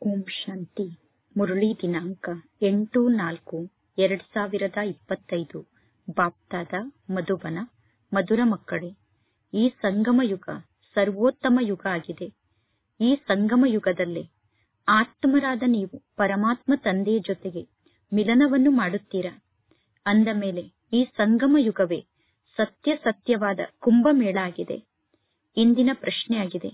ಓಂ ಶಾಂತಿ ಮುರಳಿ ದಿನಾಂಕ ಎಂಟು ನಾಲ್ಕು ಎರಡ್ ಸಾವಿರದ ಇಪ್ಪತ್ತೈದು ಬಾಪ್ದಾದ ಮಧುಬನ ಮಧುರ ಮಕ್ಕಳೇ ಈ ಸಂಗಮ ಯುಗ ಸರ್ವೋತ್ತಮ ಯುಗ ಆಗಿದೆ ಈ ಸಂಗಮ ಯುಗದಲ್ಲೇ ಆತ್ಮರಾದ ನೀವು ಪರಮಾತ್ಮ ತಂದೆಯ ಜೊತೆಗೆ ಮಿಲನವನ್ನು ಮಾಡುತ್ತೀರಾ ಅಂದ ಮೇಲೆ ಈ ಸಂಗಮ ಯುಗವೇ ಸತ್ಯ ಸತ್ಯವಾದ ಕುಂಭಮೇಳ ಆಗಿದೆ ಇಂದಿನ ಪ್ರಶ್ನೆಯಾಗಿದೆ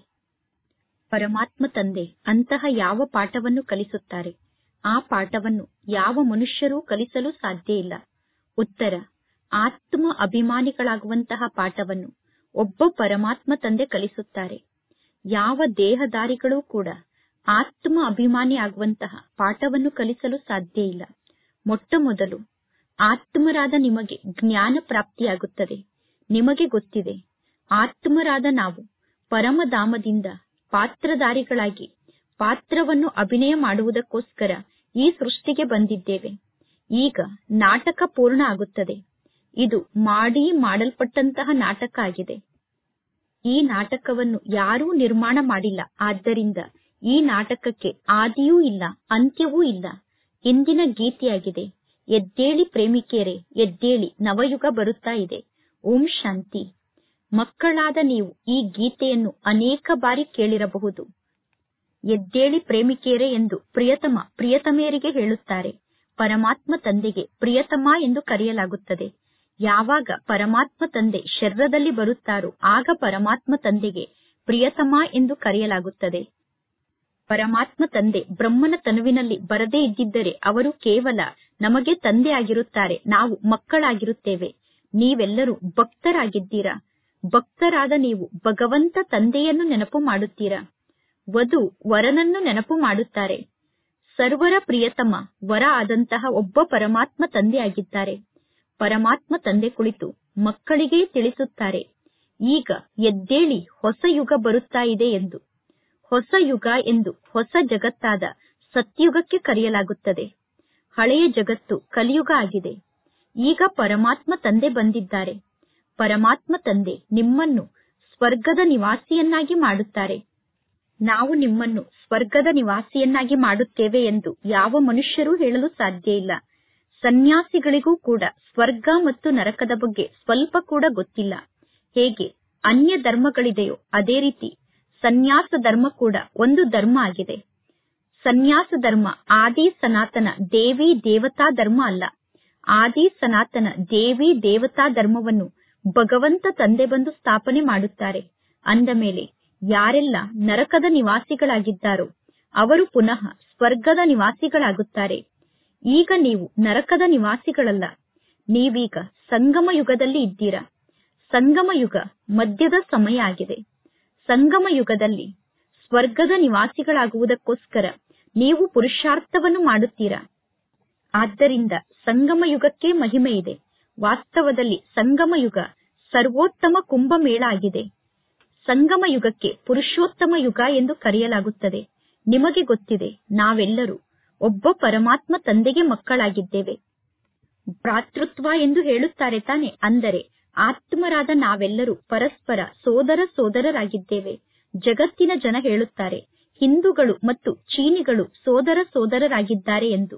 ಪರಮಾತ್ಮ ತಂದೆ ಅಂತಹ ಯಾವ ಪಾಠವನ್ನು ಕಲಿಸುತ್ತಾರೆ ಆ ಪಾಠವನ್ನು ಯಾವ ಮನುಷ್ಯರೂ ಕಲಿಸಲು ಸಾಧ್ಯ ಇಲ್ಲ ಉತ್ತರ ಆತ್ಮ ಅಭಿಮಾನಿಗಳಾಗುವಂತಹ ಪಾಠವನ್ನು ಒಬ್ಬ ಪರಮಾತ್ಮ ತಂದೆ ಕಲಿಸುತ್ತಾರೆ ಯಾವ ದೇಹದಾರಿಗಳೂ ಕೂಡ ಆತ್ಮ ಅಭಿಮಾನಿ ಆಗುವಂತಹ ಪಾಠವನ್ನು ಕಲಿಸಲು ಸಾಧ್ಯ ಇಲ್ಲ ಮೊಟ್ಟ ಮೊದಲು ಆತ್ಮರಾದ ನಿಮಗೆ ಜ್ಞಾನ ಪ್ರಾಪ್ತಿಯಾಗುತ್ತದೆ ನಿಮಗೆ ಗೊತ್ತಿದೆ ಆತ್ಮರಾದ ನಾವು ಪರಮಧಾಮದಿಂದ ಪಾತ್ರಧಾರಿಗಳಾಗಿ ಪಾತ್ರವನ್ನು ಅಭಿನಯ ಮಾಡುವುದಕ್ಕೋಸ್ಕರ ಈ ಸೃಷ್ಟಿಗೆ ಬಂದಿದ್ದೇವೆ ಈಗ ನಾಟಕ ಪೂರ್ಣ ಆಗುತ್ತದೆ ಇದು ಮಾಡಿ ಮಾಡಲ್ಪಟ್ಟಂತಹ ನಾಟಕ ಆಗಿದೆ ಈ ನಾಟಕವನ್ನು ಯಾರೂ ನಿರ್ಮಾಣ ಮಾಡಿಲ್ಲ ಆದ್ದರಿಂದ ಈ ನಾಟಕಕ್ಕೆ ಆದಿಯೂ ಇಲ್ಲ ಅಂತ್ಯವೂ ಇಲ್ಲ ಇಂದಿನ ಗೀತೆಯಾಗಿದೆ ಎದ್ದೇಳಿ ಪ್ರೇಮಿಕೆಯರೇ ಎದ್ದೇಳಿ ನವಯುಗ ಬರುತ್ತಾ ಇದೆ ಓಂ ಶಾಂತಿ ಮಕ್ಕಳಾದ ನೀವು ಈ ಗೀತೆಯನ್ನು ಅನೇಕ ಬಾರಿ ಕೇಳಿರಬಹುದು ಎದ್ದೇಳಿ ಪ್ರೇಮಿಕೆಯರೇ ಎಂದು ಪ್ರಿಯತಮ ಪ್ರಿಯತಮೆಯರಿಗೆ ಹೇಳುತ್ತಾರೆ ಪರಮಾತ್ಮ ತಂದೆಗೆ ಪ್ರಿಯತಮ ಎಂದು ಕರೆಯಲಾಗುತ್ತದೆ ಯಾವಾಗ ಪರಮಾತ್ಮ ತಂದೆ ಶರೀರದಲ್ಲಿ ಬರುತ್ತಾರೋ ಆಗ ಪರಮಾತ್ಮ ತಂದೆಗೆ ಪ್ರಿಯತಮ ಎಂದು ಕರೆಯಲಾಗುತ್ತದೆ ಪರಮಾತ್ಮ ತಂದೆ ಬ್ರಹ್ಮನ ತನುವಿನಲ್ಲಿ ಬರದೇ ಇದ್ದಿದ್ದರೆ ಅವರು ಕೇವಲ ನಮಗೆ ತಂದೆ ಆಗಿರುತ್ತಾರೆ ನಾವು ಮಕ್ಕಳಾಗಿರುತ್ತೇವೆ ನೀವೆಲ್ಲರೂ ಭಕ್ತರಾಗಿದ್ದೀರಾ ಭಕ್ತರಾದ ನೀವು ಭಗವಂತ ತಂದೆಯನ್ನು ನೆನಪು ಮಾಡುತ್ತೀರಾ ವಧು ವರನನ್ನು ನೆನಪು ಮಾಡುತ್ತಾರೆ ಸರ್ವರ ಪ್ರಿಯತಮ ವರ ಆದಂತಹ ಒಬ್ಬ ಪರಮಾತ್ಮ ತಂದೆ ಆಗಿದ್ದಾರೆ ಪರಮಾತ್ಮ ತಂದೆ ಕುಳಿತು ಮಕ್ಕಳಿಗೆ ತಿಳಿಸುತ್ತಾರೆ ಈಗ ಎದ್ದೇಳಿ ಹೊಸ ಯುಗ ಬರುತ್ತಾ ಇದೆ ಎಂದು ಹೊಸ ಯುಗ ಎಂದು ಹೊಸ ಜಗತ್ತಾದ ಸತ್ಯುಗಕ್ಕೆ ಕರೆಯಲಾಗುತ್ತದೆ ಹಳೆಯ ಜಗತ್ತು ಕಲಿಯುಗ ಆಗಿದೆ ಈಗ ಪರಮಾತ್ಮ ತಂದೆ ಬಂದಿದ್ದಾರೆ ಪರಮಾತ್ಮ ತಂದೆ ನಿಮ್ಮನ್ನು ಸ್ವರ್ಗದ ನಿವಾಸಿಯನ್ನಾಗಿ ಮಾಡುತ್ತಾರೆ ನಾವು ನಿಮ್ಮನ್ನು ಸ್ವರ್ಗದ ನಿವಾಸಿಯನ್ನಾಗಿ ಮಾಡುತ್ತೇವೆ ಎಂದು ಯಾವ ಮನುಷ್ಯರೂ ಹೇಳಲು ಸಾಧ್ಯ ಇಲ್ಲ ಸನ್ಯಾಸಿಗಳಿಗೂ ಕೂಡ ಸ್ವರ್ಗ ಮತ್ತು ನರಕದ ಬಗ್ಗೆ ಸ್ವಲ್ಪ ಕೂಡ ಗೊತ್ತಿಲ್ಲ ಹೇಗೆ ಅನ್ಯ ಧರ್ಮಗಳಿದೆಯೋ ಅದೇ ರೀತಿ ಸನ್ಯಾಸ ಧರ್ಮ ಕೂಡ ಒಂದು ಧರ್ಮ ಆಗಿದೆ ಸನ್ಯಾಸ ಧರ್ಮ ಆದಿ ಸನಾತನ ದೇವಿ ದೇವತಾ ಧರ್ಮ ಅಲ್ಲ ಆದಿ ಸನಾತನ ದೇವಿ ದೇವತಾ ಧರ್ಮವನ್ನು ಭಗವಂತ ತಂದೆ ಬಂದು ಸ್ಥಾಪನೆ ಮಾಡುತ್ತಾರೆ ಅಂದ ಮೇಲೆ ಯಾರೆಲ್ಲ ನರಕದ ನಿವಾಸಿಗಳಾಗಿದ್ದಾರೋ ಅವರು ಪುನಃ ಸ್ವರ್ಗದ ನಿವಾಸಿಗಳಾಗುತ್ತಾರೆ ಈಗ ನೀವು ನರಕದ ನಿವಾಸಿಗಳಲ್ಲ ನೀವೀಗ ಸಂಗಮ ಯುಗದಲ್ಲಿ ಇದ್ದೀರಾ ಸಂಗಮ ಯುಗ ಮಧ್ಯದ ಸಮಯ ಆಗಿದೆ ಸಂಗಮ ಯುಗದಲ್ಲಿ ಸ್ವರ್ಗದ ನಿವಾಸಿಗಳಾಗುವುದಕ್ಕೋಸ್ಕರ ನೀವು ಪುರುಷಾರ್ಥವನ್ನು ಮಾಡುತ್ತೀರಾ ಆದ್ದರಿಂದ ಸಂಗಮ ಯುಗಕ್ಕೆ ಮಹಿಮೆ ಇದೆ ವಾಸ್ತವದಲ್ಲಿ ಸಂಗಮ ಯುಗ ಸರ್ವೋತ್ತಮ ಕುಂಭಮೇಳ ಆಗಿದೆ ಸಂಗಮ ಯುಗಕ್ಕೆ ಪುರುಷೋತ್ತಮ ಯುಗ ಎಂದು ಕರೆಯಲಾಗುತ್ತದೆ ನಿಮಗೆ ಗೊತ್ತಿದೆ ನಾವೆಲ್ಲರೂ ಒಬ್ಬ ಪರಮಾತ್ಮ ತಂದೆಗೆ ಮಕ್ಕಳಾಗಿದ್ದೇವೆ ಭ್ರಾತೃತ್ವ ಎಂದು ಹೇಳುತ್ತಾರೆ ತಾನೆ ಅಂದರೆ ಆತ್ಮರಾದ ನಾವೆಲ್ಲರೂ ಪರಸ್ಪರ ಸೋದರ ಸೋದರರಾಗಿದ್ದೇವೆ ಜಗತ್ತಿನ ಜನ ಹೇಳುತ್ತಾರೆ ಹಿಂದೂಗಳು ಮತ್ತು ಚೀನಿಗಳು ಸೋದರ ಸೋದರರಾಗಿದ್ದಾರೆ ಎಂದು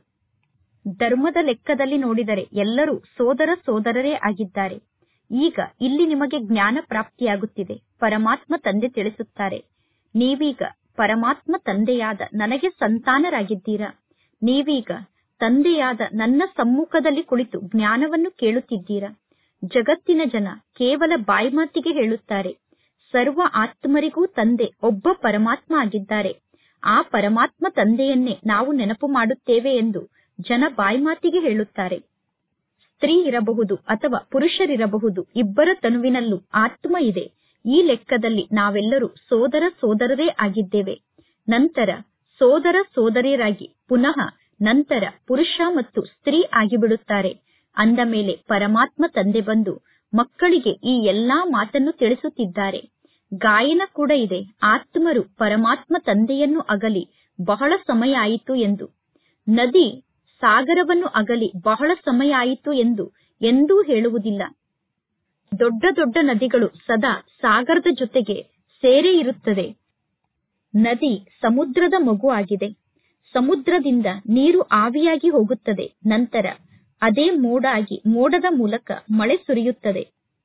ಧರ್ಮದ ಲೆಕ್ಕದಲ್ಲಿ ನೋಡಿದರೆ ಎಲ್ಲರೂ ಸೋದರ ಸೋದರರೇ ಆಗಿದ್ದಾರೆ ಈಗ ಇಲ್ಲಿ ನಿಮಗೆ ಜ್ಞಾನ ಪ್ರಾಪ್ತಿಯಾಗುತ್ತಿದೆ ಪರಮಾತ್ಮ ತಂದೆ ತಿಳಿಸುತ್ತಾರೆ ನೀವೀಗ ಪರಮಾತ್ಮ ತಂದೆಯಾದ ನನಗೆ ಸಂತಾನರಾಗಿದ್ದೀರಾ ನೀವೀಗ ತಂದೆಯಾದ ನನ್ನ ಸಮ್ಮುಖದಲ್ಲಿ ಕುಳಿತು ಜ್ಞಾನವನ್ನು ಕೇಳುತ್ತಿದ್ದೀರಾ ಜಗತ್ತಿನ ಜನ ಕೇವಲ ಬಾಯ್ಮಾತಿಗೆ ಹೇಳುತ್ತಾರೆ ಸರ್ವ ಆತ್ಮರಿಗೂ ತಂದೆ ಒಬ್ಬ ಪರಮಾತ್ಮ ಆಗಿದ್ದಾರೆ ಆ ಪರಮಾತ್ಮ ತಂದೆಯನ್ನೇ ನಾವು ನೆನಪು ಮಾಡುತ್ತೇವೆ ಎಂದು ಜನ ಬಾಯ್ಮಾತಿಗೆ ಹೇಳುತ್ತಾರೆ ಸ್ತ್ರೀ ಇರಬಹುದು ಅಥವಾ ಪುರುಷರಿರಬಹುದು ಇಬ್ಬರ ತನುವಿನಲ್ಲೂ ಆತ್ಮ ಇದೆ ಈ ಲೆಕ್ಕದಲ್ಲಿ ನಾವೆಲ್ಲರೂ ಸೋದರ ಸೋದರರೇ ಆಗಿದ್ದೇವೆ ನಂತರ ಸೋದರ ಸೋದರಿಯರಾಗಿ ಪುನಃ ನಂತರ ಪುರುಷ ಮತ್ತು ಸ್ತ್ರೀ ಆಗಿಬಿಡುತ್ತಾರೆ ಅಂದ ಮೇಲೆ ಪರಮಾತ್ಮ ತಂದೆ ಬಂದು ಮಕ್ಕಳಿಗೆ ಈ ಎಲ್ಲಾ ಮಾತನ್ನು ತಿಳಿಸುತ್ತಿದ್ದಾರೆ ಗಾಯನ ಕೂಡ ಇದೆ ಆತ್ಮರು ಪರಮಾತ್ಮ ತಂದೆಯನ್ನು ಅಗಲಿ ಬಹಳ ಸಮಯ ಆಯಿತು ಎಂದು ನದಿ ಸಾಗರವನ್ನು ಅಗಲಿ ಬಹಳ ಸಮಯ ಆಯಿತು ಎಂದು ಎಂದೂ ಹೇಳುವುದಿಲ್ಲ ದೊಡ್ಡ ದೊಡ್ಡ ನದಿಗಳು ಸದಾ ಸಾಗರದ ಜೊತೆಗೆ ಸೇರೇ ಇರುತ್ತದೆ ನದಿ ಸಮುದ್ರದ ಮಗು ಆಗಿದೆ ಸಮುದ್ರದಿಂದ ನೀರು ಆವಿಯಾಗಿ ಹೋಗುತ್ತದೆ ನಂತರ ಅದೇ ಮೋಡ ಆಗಿ ಮೋಡದ ಮೂಲಕ ಮಳೆ ಸುರಿಯುತ್ತದೆ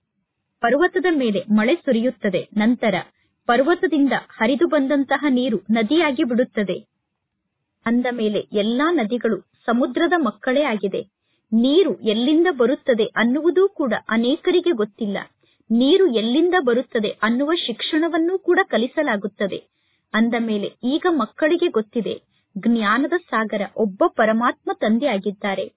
ಪರ್ವತದ ಮೇಲೆ ಮಳೆ ಸುರಿಯುತ್ತದೆ ನಂತರ ಪರ್ವತದಿಂದ ಹರಿದು ಬಂದಂತಹ ನೀರು ನದಿಯಾಗಿ ಬಿಡುತ್ತದೆ ಅಂದ ಮೇಲೆ ಎಲ್ಲಾ ನದಿಗಳು ಸಮುದ್ರದ ಮಕ್ಕಳೇ ಆಗಿದೆ ನೀರು ಎಲ್ಲಿಂದ ಬರುತ್ತದೆ ಅನ್ನುವುದೂ ಕೂಡ ಅನೇಕರಿಗೆ ಗೊತ್ತಿಲ್ಲ ನೀರು ಎಲ್ಲಿಂದ ಬರುತ್ತದೆ ಅನ್ನುವ ಶಿಕ್ಷಣವನ್ನೂ ಕೂಡ ಕಲಿಸಲಾಗುತ್ತದೆ ಅಂದ ಮೇಲೆ ಈಗ ಮಕ್ಕಳಿಗೆ ಗೊತ್ತಿದೆ ಜ್ಞಾನದ ಸಾಗರ ಒಬ್ಬ ಪರಮಾತ್ಮ ತಂದೆ ಆಗಿದ್ದಾರೆ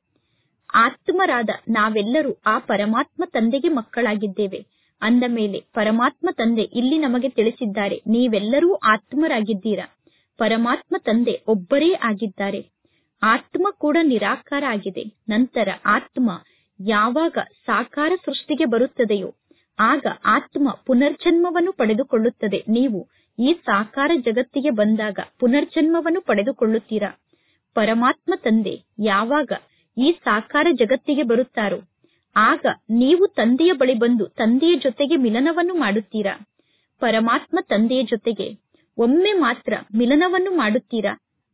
ಆತ್ಮರಾದ ನಾವೆಲ್ಲರೂ ಆ ಪರಮಾತ್ಮ ತಂದೆಗೆ ಮಕ್ಕಳಾಗಿದ್ದೇವೆ ಅಂದ ಮೇಲೆ ಪರಮಾತ್ಮ ತಂದೆ ಇಲ್ಲಿ ನಮಗೆ ತಿಳಿಸಿದ್ದಾರೆ ನೀವೆಲ್ಲರೂ ಆತ್ಮರಾಗಿದ್ದೀರಾ ಪರಮಾತ್ಮ ತಂದೆ ಒಬ್ಬರೇ ಆಗಿದ್ದಾರೆ ಆತ್ಮ ಕೂಡ ನಿರಾಕಾರ ಆಗಿದೆ ನಂತರ ಆತ್ಮ ಯಾವಾಗ ಸಾಕಾರ ಸೃಷ್ಟಿಗೆ ಬರುತ್ತದೆಯೋ ಆಗ ಆತ್ಮ ಪುನರ್ಜನ್ಮವನ್ನು ಪಡೆದುಕೊಳ್ಳುತ್ತದೆ ನೀವು ಈ ಸಾಕಾರ ಜಗತ್ತಿಗೆ ಬಂದಾಗ ಪುನರ್ಜನ್ಮವನ್ನು ಪಡೆದುಕೊಳ್ಳುತ್ತೀರಾ ಪರಮಾತ್ಮ ತಂದೆ ಯಾವಾಗ ಈ ಸಾಕಾರ ಜಗತ್ತಿಗೆ ಬರುತ್ತಾರೋ ಆಗ ನೀವು ತಂದೆಯ ಬಳಿ ಬಂದು ತಂದೆಯ ಜೊತೆಗೆ ಮಿಲನವನ್ನು ಮಾಡುತ್ತೀರಾ ಪರಮಾತ್ಮ ತಂದೆಯ ಜೊತೆಗೆ ಒಮ್ಮೆ ಮಾತ್ರ ಮಿಲನವನ್ನು ಮಾಡುತ್ತೀರಾ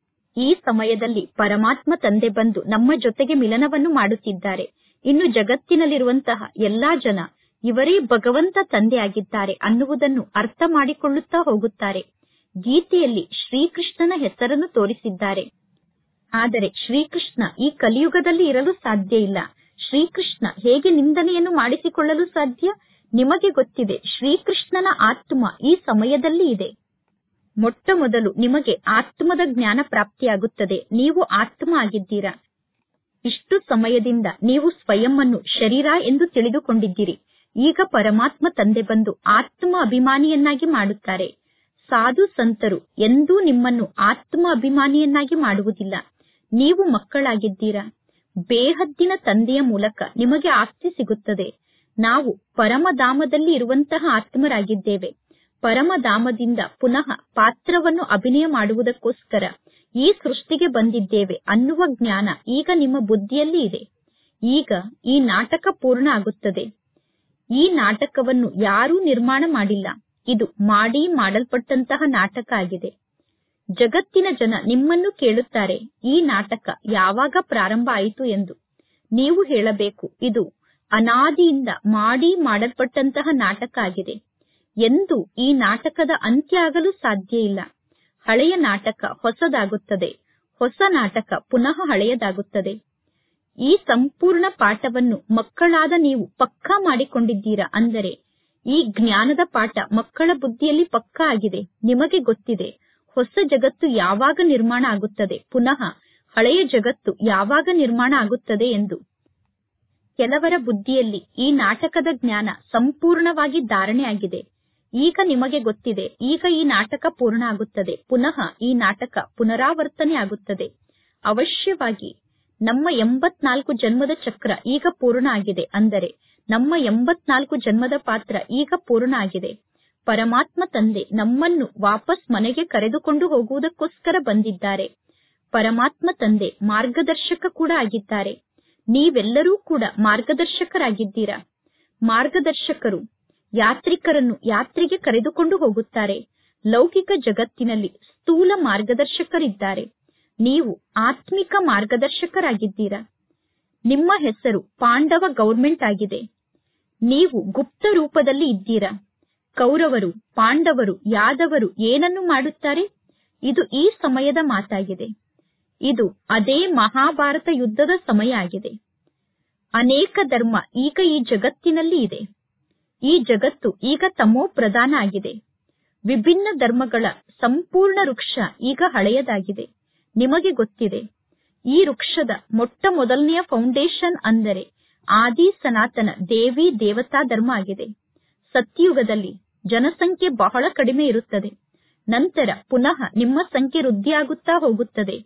ಈ ಸಮಯದಲ್ಲಿ ಪರಮಾತ್ಮ ತಂದೆ ಬಂದು ನಮ್ಮ ಜೊತೆಗೆ ಮಿಲನವನ್ನು ಮಾಡುತ್ತಿದ್ದಾರೆ ಇನ್ನು ಜಗತ್ತಿನಲ್ಲಿರುವಂತಹ ಎಲ್ಲಾ ಜನ ಇವರೇ ಭಗವಂತ ತಂದೆ ಆಗಿದ್ದಾರೆ ಅನ್ನುವುದನ್ನು ಅರ್ಥ ಮಾಡಿಕೊಳ್ಳುತ್ತಾ ಹೋಗುತ್ತಾರೆ ಗೀತೆಯಲ್ಲಿ ಶ್ರೀಕೃಷ್ಣನ ಹೆಸರನ್ನು ತೋರಿಸಿದ್ದಾರೆ ಆದರೆ ಶ್ರೀಕೃಷ್ಣ ಈ ಕಲಿಯುಗದಲ್ಲಿ ಇರಲು ಸಾಧ್ಯ ಇಲ್ಲ ಶ್ರೀಕೃಷ್ಣ ಹೇಗೆ ನಿಂದನೆಯನ್ನು ಮಾಡಿಸಿಕೊಳ್ಳಲು ಸಾಧ್ಯ ನಿಮಗೆ ಗೊತ್ತಿದೆ ಶ್ರೀಕೃಷ್ಣನ ಆತ್ಮ ಈ ಸಮಯದಲ್ಲಿ ಇದೆ ಮೊಟ್ಟ ಮೊದಲು ನಿಮಗೆ ಆತ್ಮದ ಜ್ಞಾನ ಪ್ರಾಪ್ತಿಯಾಗುತ್ತದೆ ನೀವು ಆತ್ಮ ಆಗಿದ್ದೀರಾ ಇಷ್ಟು ಸಮಯದಿಂದ ನೀವು ಸ್ವಯಂ ಅನ್ನು ಶರೀರ ಎಂದು ತಿಳಿದುಕೊಂಡಿದ್ದೀರಿ ಈಗ ಪರಮಾತ್ಮ ತಂದೆ ಬಂದು ಆತ್ಮ ಅಭಿಮಾನಿಯನ್ನಾಗಿ ಮಾಡುತ್ತಾರೆ ಸಾಧು ಸಂತರು ಎಂದೂ ನಿಮ್ಮನ್ನು ಆತ್ಮ ಅಭಿಮಾನಿಯನ್ನಾಗಿ ಮಾಡುವುದಿಲ್ಲ ನೀವು ಮಕ್ಕಳಾಗಿದ್ದೀರಾ ಬೇಹದ್ದಿನ ತಂದೆಯ ಮೂಲಕ ನಿಮಗೆ ಆಸ್ತಿ ಸಿಗುತ್ತದೆ ನಾವು ಪರಮಧಾಮದಲ್ಲಿ ಇರುವಂತಹ ಆತ್ಮರಾಗಿದ್ದೇವೆ ಪರಮಧಾಮದಿಂದ ಪುನಃ ಪಾತ್ರವನ್ನು ಅಭಿನಯ ಮಾಡುವುದಕ್ಕೋಸ್ಕರ ಈ ಸೃಷ್ಟಿಗೆ ಬಂದಿದ್ದೇವೆ ಅನ್ನುವ ಜ್ಞಾನ ಈಗ ನಿಮ್ಮ ಬುದ್ಧಿಯಲ್ಲಿ ಇದೆ ಈಗ ಈ ನಾಟಕ ಪೂರ್ಣ ಆಗುತ್ತದೆ ಈ ನಾಟಕವನ್ನು ಯಾರೂ ನಿರ್ಮಾಣ ಮಾಡಿಲ್ಲ ಇದು ಮಾಡಿ ಮಾಡಲ್ಪಟ್ಟಂತಹ ನಾಟಕ ಆಗಿದೆ ಜಗತ್ತಿನ ಜನ ನಿಮ್ಮನ್ನು ಕೇಳುತ್ತಾರೆ ಈ ನಾಟಕ ಯಾವಾಗ ಪ್ರಾರಂಭ ಆಯಿತು ಎಂದು ನೀವು ಹೇಳಬೇಕು ಇದು ಅನಾದಿಯಿಂದ ಮಾಡಿ ಮಾಡಲ್ಪಟ್ಟಂತಹ ನಾಟಕ ಆಗಿದೆ ಎಂದು ಈ ನಾಟಕದ ಅಂತ್ಯ ಆಗಲು ಸಾಧ್ಯ ಇಲ್ಲ ಹಳೆಯ ನಾಟಕ ಹೊಸದಾಗುತ್ತದೆ ಹೊಸ ನಾಟಕ ಪುನಃ ಹಳೆಯದಾಗುತ್ತದೆ ಈ ಸಂಪೂರ್ಣ ಪಾಠವನ್ನು ಮಕ್ಕಳಾದ ನೀವು ಪಕ್ಕಾ ಮಾಡಿಕೊಂಡಿದ್ದೀರಾ ಅಂದರೆ ಈ ಜ್ಞಾನದ ಪಾಠ ಮಕ್ಕಳ ಬುದ್ಧಿಯಲ್ಲಿ ಪಕ್ಕಾ ಆಗಿದೆ ನಿಮಗೆ ಗೊತ್ತಿದೆ ಹೊಸ ಜಗತ್ತು ಯಾವಾಗ ನಿರ್ಮಾಣ ಆಗುತ್ತದೆ ಪುನಃ ಹಳೆಯ ಜಗತ್ತು ಯಾವಾಗ ನಿರ್ಮಾಣ ಆಗುತ್ತದೆ ಎಂದು ಕೆಲವರ ಬುದ್ಧಿಯಲ್ಲಿ ಈ ನಾಟಕದ ಜ್ಞಾನ ಸಂಪೂರ್ಣವಾಗಿ ಧಾರಣೆ ಆಗಿದೆ ಈಗ ನಿಮಗೆ ಗೊತ್ತಿದೆ ಈಗ ಈ ನಾಟಕ ಪೂರ್ಣ ಆಗುತ್ತದೆ ಪುನಃ ಈ ನಾಟಕ ಪುನರಾವರ್ತನೆ ಆಗುತ್ತದೆ ಅವಶ್ಯವಾಗಿ ನಮ್ಮ ಎಂಬತ್ನಾಲ್ಕು ಜನ್ಮದ ಚಕ್ರ ಈಗ ಪೂರ್ಣ ಆಗಿದೆ ಅಂದರೆ ನಮ್ಮ ಎಂಬತ್ನಾಲ್ಕು ಜನ್ಮದ ಪಾತ್ರ ಈಗ ಪೂರ್ಣ ಆಗಿದೆ ಪರಮಾತ್ಮ ತಂದೆ ನಮ್ಮನ್ನು ವಾಪಸ್ ಮನೆಗೆ ಕರೆದುಕೊಂಡು ಹೋಗುವುದಕ್ಕೋಸ್ಕರ ಬಂದಿದ್ದಾರೆ ಪರಮಾತ್ಮ ತಂದೆ ಮಾರ್ಗದರ್ಶಕ ಕೂಡ ಆಗಿದ್ದಾರೆ ನೀವೆಲ್ಲರೂ ಕೂಡ ಮಾರ್ಗದರ್ಶಕರಾಗಿದ್ದೀರಾ ಮಾರ್ಗದರ್ಶಕರು ಯಾತ್ರಿಕರನ್ನು ಯಾತ್ರೆಗೆ ಕರೆದುಕೊಂಡು ಹೋಗುತ್ತಾರೆ ಲೌಕಿಕ ಜಗತ್ತಿನಲ್ಲಿ ಸ್ಥೂಲ ಮಾರ್ಗದರ್ಶಕರಿದ್ದಾರೆ ನೀವು ಆತ್ಮಿಕ ಮಾರ್ಗದರ್ಶಕರಾಗಿದ್ದೀರಾ ನಿಮ್ಮ ಹೆಸರು ಪಾಂಡವ ಗೌರ್ಮೆಂಟ್ ಆಗಿದೆ ನೀವು ಗುಪ್ತ ರೂಪದಲ್ಲಿ ಇದ್ದೀರಾ ಕೌರವರು ಪಾಂಡವರು ಯಾದವರು ಏನನ್ನು ಮಾಡುತ್ತಾರೆ ಇದು ಈ ಸಮಯದ ಮಾತಾಗಿದೆ ಇದು ಅದೇ ಮಹಾಭಾರತ ಯುದ್ಧದ ಸಮಯ ಆಗಿದೆ ಅನೇಕ ಧರ್ಮ ಈಗ ಈ ಜಗತ್ತಿನಲ್ಲಿ ಇದೆ ಈ ಜಗತ್ತು ಈಗ ತಮೋ ಪ್ರಧಾನ ಆಗಿದೆ ವಿಭಿನ್ನ ಧರ್ಮಗಳ ಸಂಪೂರ್ಣ ವೃಕ್ಷ ಈಗ ಹಳೆಯದಾಗಿದೆ ನಿಮಗೆ ಗೊತ್ತಿದೆ ಈ ವೃಕ್ಷದ ಮೊಟ್ಟ ಮೊದಲನೆಯ ಫೌಂಡೇಶನ್ ಅಂದರೆ ಆದಿ ಸನಾತನ ದೇವಿ ದೇವತಾ ಧರ್ಮ ಆಗಿದೆ ಸತ್ಯುಗದಲ್ಲಿ ಜನಸಂಖ್ಯೆ ಬಹಳ ಕಡಿಮೆ ಇರುತ್ತದೆ ನಂತರ ಪುನಃ ನಿಮ್ಮ ಸಂಖ್ಯೆ ವೃದ್ಧಿಯಾಗುತ್ತಾ ಹೋಗುತ್ತದೆ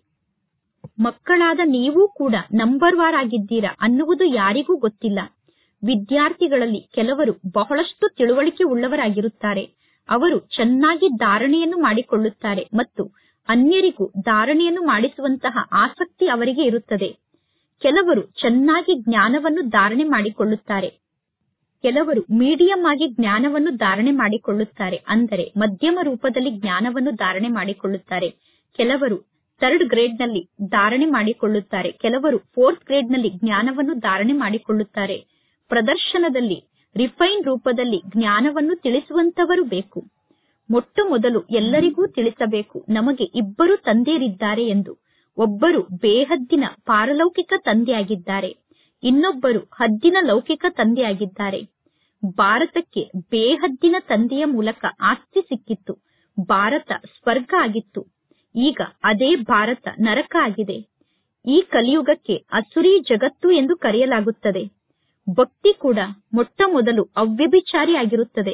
ಮಕ್ಕಳಾದ ನೀವೂ ಕೂಡ ನಂಬರ್ ವಾರ್ ಆಗಿದ್ದೀರಾ ಅನ್ನುವುದು ಯಾರಿಗೂ ಗೊತ್ತಿಲ್ಲ ವಿದ್ಯಾರ್ಥಿಗಳಲ್ಲಿ ಕೆಲವರು ಬಹಳಷ್ಟು ತಿಳುವಳಿಕೆ ಉಳ್ಳವರಾಗಿರುತ್ತಾರೆ ಅವರು ಚೆನ್ನಾಗಿ ಧಾರಣೆಯನ್ನು ಮಾಡಿಕೊಳ್ಳುತ್ತಾರೆ ಮತ್ತು ಅನ್ಯರಿಗೂ ಧಾರಣೆಯನ್ನು ಮಾಡಿಸುವಂತಹ ಆಸಕ್ತಿ ಅವರಿಗೆ ಇರುತ್ತದೆ ಕೆಲವರು ಚೆನ್ನಾಗಿ ಜ್ಞಾನವನ್ನು ಧಾರಣೆ ಮಾಡಿಕೊಳ್ಳುತ್ತಾರೆ ಕೆಲವರು ಮೀಡಿಯಂ ಆಗಿ ಜ್ಞಾನವನ್ನು ಧಾರಣೆ ಮಾಡಿಕೊಳ್ಳುತ್ತಾರೆ ಅಂದರೆ ಮಧ್ಯಮ ರೂಪದಲ್ಲಿ ಜ್ಞಾನವನ್ನು ಧಾರಣೆ ಮಾಡಿಕೊಳ್ಳುತ್ತಾರೆ ಕೆಲವರು ಥರ್ಡ್ ಗ್ರೇಡ್ ನಲ್ಲಿ ಧಾರಣೆ ಮಾಡಿಕೊಳ್ಳುತ್ತಾರೆ ಕೆಲವರು ಫೋರ್ತ್ ಗ್ರೇಡ್ ನಲ್ಲಿ ಜ್ಞಾನವನ್ನು ಧಾರಣೆ ಮಾಡಿಕೊಳ್ಳುತ್ತಾರೆ ಪ್ರದರ್ಶನದಲ್ಲಿ ರಿಫೈನ್ ರೂಪದಲ್ಲಿ ಜ್ಞಾನವನ್ನು ತಿಳಿಸುವಂತವರು ಬೇಕು ಮೊಟ್ಟ ಮೊದಲು ಎಲ್ಲರಿಗೂ ತಿಳಿಸಬೇಕು ನಮಗೆ ಇಬ್ಬರು ತಂದೆಯರಿದ್ದಾರೆ ಎಂದು ಒಬ್ಬರು ಬೇಹದ್ದಿನ ಪಾರಲೌಕಿಕ ತಂದೆಯಾಗಿದ್ದಾರೆ ಇನ್ನೊಬ್ಬರು ಹದ್ದಿನ ಲೌಕಿಕ ತಂದೆಯಾಗಿದ್ದಾರೆ ಭಾರತಕ್ಕೆ ಬೇಹದ್ದಿನ ತಂದೆಯ ಮೂಲಕ ಆಸ್ತಿ ಸಿಕ್ಕಿತ್ತು ಭಾರತ ಸ್ವರ್ಗ ಆಗಿತ್ತು ಈಗ ಅದೇ ಭಾರತ ನರಕ ಆಗಿದೆ ಈ ಕಲಿಯುಗಕ್ಕೆ ಅಸುರಿ ಜಗತ್ತು ಎಂದು ಕರೆಯಲಾಗುತ್ತದೆ ಭಕ್ತಿ ಕೂಡ ಮೊಟ್ಟ ಮೊದಲು ಅವ್ಯಭಿಚಾರಿ ಆಗಿರುತ್ತದೆ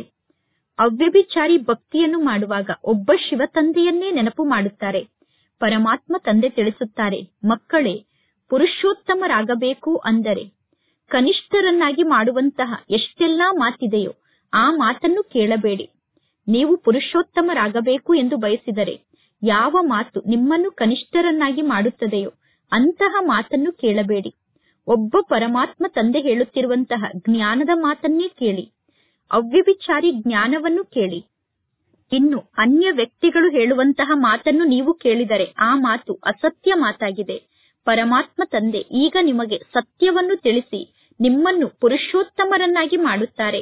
ಅವ್ಯಭಿಚಾರಿ ಭಕ್ತಿಯನ್ನು ಮಾಡುವಾಗ ಒಬ್ಬ ಶಿವ ತಂದೆಯನ್ನೇ ನೆನಪು ಮಾಡುತ್ತಾರೆ ಪರಮಾತ್ಮ ತಂದೆ ತಿಳಿಸುತ್ತಾರೆ ಮಕ್ಕಳೇ ಪುರುಷೋತ್ತಮರಾಗಬೇಕು ಅಂದರೆ ಕನಿಷ್ಠರನ್ನಾಗಿ ಮಾಡುವಂತಹ ಎಷ್ಟೆಲ್ಲಾ ಮಾತಿದೆಯೋ ಆ ಮಾತನ್ನು ಕೇಳಬೇಡಿ ನೀವು ಪುರುಷೋತ್ತಮರಾಗಬೇಕು ಎಂದು ಬಯಸಿದರೆ ಯಾವ ಮಾತು ನಿಮ್ಮನ್ನು ಕನಿಷ್ಠರನ್ನಾಗಿ ಮಾಡುತ್ತದೆಯೋ ಅಂತಹ ಮಾತನ್ನು ಕೇಳಬೇಡಿ ಒಬ್ಬ ಪರಮಾತ್ಮ ತಂದೆ ಹೇಳುತ್ತಿರುವಂತಹ ಜ್ಞಾನದ ಮಾತನ್ನೇ ಕೇಳಿ ಅವ್ಯಭಿಚಾರಿ ಜ್ಞಾನವನ್ನು ಕೇಳಿ ಇನ್ನು ಅನ್ಯ ವ್ಯಕ್ತಿಗಳು ಹೇಳುವಂತಹ ಮಾತನ್ನು ನೀವು ಕೇಳಿದರೆ ಆ ಮಾತು ಅಸತ್ಯ ಮಾತಾಗಿದೆ ಪರಮಾತ್ಮ ತಂದೆ ಈಗ ನಿಮಗೆ ಸತ್ಯವನ್ನು ತಿಳಿಸಿ ನಿಮ್ಮನ್ನು ಪುರುಷೋತ್ತಮರನ್ನಾಗಿ ಮಾಡುತ್ತಾರೆ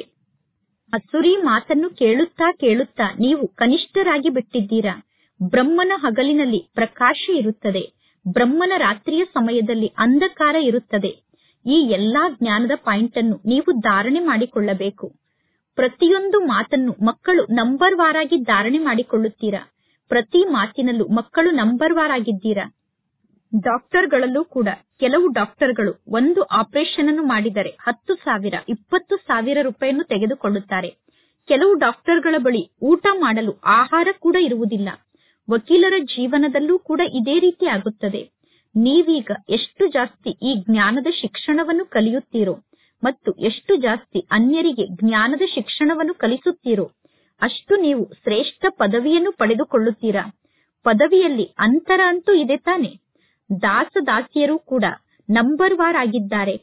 ಅಸುರಿ ಮಾತನ್ನು ಕೇಳುತ್ತಾ ಕೇಳುತ್ತಾ ನೀವು ಕನಿಷ್ಠರಾಗಿ ಬಿಟ್ಟಿದ್ದೀರಾ ಬ್ರಹ್ಮನ ಹಗಲಿನಲ್ಲಿ ಪ್ರಕಾಶ ಇರುತ್ತದೆ ಬ್ರಹ್ಮನ ರಾತ್ರಿಯ ಸಮಯದಲ್ಲಿ ಅಂಧಕಾರ ಇರುತ್ತದೆ ಈ ಎಲ್ಲಾ ಜ್ಞಾನದ ಪಾಯಿಂಟ್ ಅನ್ನು ನೀವು ಧಾರಣೆ ಮಾಡಿಕೊಳ್ಳಬೇಕು ಪ್ರತಿಯೊಂದು ಮಾತನ್ನು ಮಕ್ಕಳು ನಂಬರ್ ವಾರಾಗಿ ಧಾರಣೆ ಮಾಡಿಕೊಳ್ಳುತ್ತೀರಾ ಪ್ರತಿ ಮಾತಿನಲ್ಲೂ ಮಕ್ಕಳು ನಂಬರ್ ವಾರ್ ಆಗಿದ್ದೀರಾ ಡಾಕ್ಟರ್ಗಳಲ್ಲೂ ಕೂಡ ಕೆಲವು ಡಾಕ್ಟರ್ಗಳು ಒಂದು ಆಪರೇಷನ್ ಅನ್ನು ಮಾಡಿದರೆ ಹತ್ತು ಸಾವಿರ ಇಪ್ಪತ್ತು ಸಾವಿರ ರೂಪಾಯಿಯನ್ನು ತೆಗೆದುಕೊಳ್ಳುತ್ತಾರೆ ಕೆಲವು ಡಾಕ್ಟರ್ಗಳ ಬಳಿ ಊಟ ಮಾಡಲು ಆಹಾರ ಕೂಡ ಇರುವುದಿಲ್ಲ ವಕೀಲರ ಜೀವನದಲ್ಲೂ ಕೂಡ ಇದೇ ರೀತಿ ಆಗುತ್ತದೆ ನೀವೀಗ ಎಷ್ಟು ಜಾಸ್ತಿ ಈ ಜ್ಞಾನದ ಶಿಕ್ಷಣವನ್ನು ಕಲಿಯುತ್ತೀರೋ ಮತ್ತು ಎಷ್ಟು ಜಾಸ್ತಿ ಅನ್ಯರಿಗೆ ಜ್ಞಾನದ ಶಿಕ್ಷಣವನ್ನು ಕಲಿಸುತ್ತೀರೋ ಅಷ್ಟು ನೀವು ಶ್ರೇಷ್ಠ ಪದವಿಯನ್ನು ಪಡೆದುಕೊಳ್ಳುತ್ತೀರಾ ಪದವಿಯಲ್ಲಿ ಅಂತರ ಅಂತೂ ಇದೆ ತಾನೆ ದಾಸದಾಸಿಯರು ಕೂಡ ನಂಬರ್ ವಾರ್ ಆಗಿದ್ದಾರೆ